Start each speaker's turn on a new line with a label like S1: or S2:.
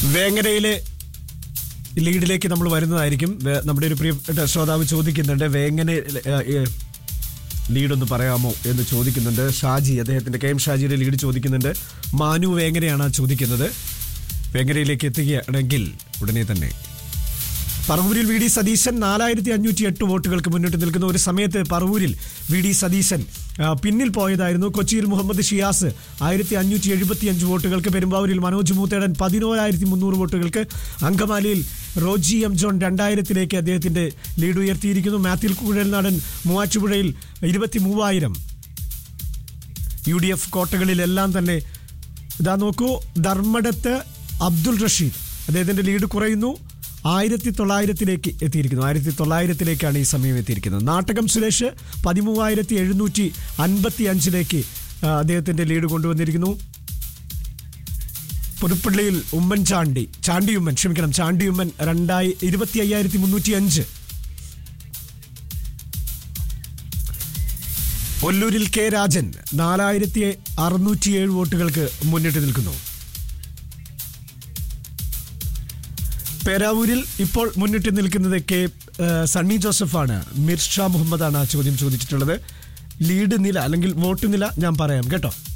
S1: വേങ്ങരയിലെ ലീഡിലേക്ക് നമ്മൾ വരുന്നതായിരിക്കും വേ- നമ്മുടെ ഒരു പ്രിയപ്പെട്ട ശ്രോതാവ് ചോദിക്കുന്നുണ്ട് വേങ്ങന ലീഡ് ഒന്ന് പറയാമോ എന്ന് ചോദിക്കുന്നുണ്ട് ഷാജി അദ്ദേഹത്തിന്റെ കെ എം ഷാജിയുടെ ലീഡ് ചോദിക്കുന്നുണ്ട് മാനു വേങ്ങരയാണ് ചോദിക്കുന്നത് വേങ്ങരയിലേക്ക് എത്തുകയാണെങ്കിൽ ഉടനെ തന്നെ പറവൂരിൽ വി ഡി സതീശൻ നാലായിരത്തി അഞ്ഞൂറ്റി എട്ട് വോട്ടുകൾക്ക് മുന്നിട്ട് നിൽക്കുന്ന ഒരു സമയത്ത് പറവൂരിൽ വി ഡി സതീശൻ ആ, പിന്നിൽ പോയതായിരുന്നു കൊച്ചിയിൽ മുഹമ്മദ് ഷിയാസ് ആയിരത്തി അഞ്ഞൂറ്റി എഴുപത്തി അഞ്ച് വോട്ടുകൾക്ക് പെരുമ്പാവൂരിൽ മനോജ് മൂത്തേടൻ പതിനോരായിരത്തി മുന്നൂറ് വോട്ടുകൾക്ക് അങ്കമാലിയിൽ റോജി എം ജോൺ രണ്ടായിരത്തിലേക്ക് അദ്ദേഹത്തിന്റെ ലീഡ് ഉയർത്തിയിരിക്കുന്നു മാത്യു കുഴൽനാടൻ മൂവാറ്റുപുഴയിൽ ഇരുപത്തി മൂവായിരം യു ഡി എഫ് കോട്ടകളിലെല്ലാം തന്നെ ഇതാ നോക്കൂ ധർമ്മടത്ത് അബ്ദുൾ റഷീദ് അദ്ദേഹത്തിന്റെ ലീഡ് കുറയുന്നു ആയിരത്തി തൊള്ളായിരത്തിലേക്ക് എത്തിയിരിക്കുന്നു ആയിരത്തി തൊള്ളായിരത്തിലേക്കാണ് ഈ സമയം എത്തിയിരിക്കുന്നത് നാട്ടകം സുരേഷ് പതിമൂവായിരത്തി എഴുന്നൂറ്റി അൻപത്തി അഞ്ചിലേക്ക് ആ, അദ്ദേഹത്തിന്റെ ലീഡ് കൊണ്ടുവന്നിരിക്കുന്നു പുതുപ്പള്ളിയിൽ ഉമ്മൻചാണ്ടി ചാണ്ടിയുമ്മൻ ക്ഷമിക്കണം ചാണ്ടിയുമ്മൻ രണ്ടായി ഇരുപത്തി അയ്യായിരത്തി മുന്നൂറ്റി അഞ്ച് ഒല്ലൂരിൽ കെ രാജൻ നാലായിരത്തി അറുന്നൂറ്റിയേഴ് വോട്ടുകൾക്ക് മുന്നിട്ട് നിൽക്കുന്നു പേരാവൂരിൽ ഇപ്പോൾ മുന്നിട്ട് നിൽക്കുന്നത് കെ ഏഹ്, സണ്ണി ജോസഫാണ് മിർഷ മുഹമ്മദാണ് ആ ചോദ്യം ചോദിച്ചിട്ടുള്ളത് ലീഡ് നില അല്ലെങ്കിൽ വോട്ട് നില ഞാൻ പറയാം കേട്ടോ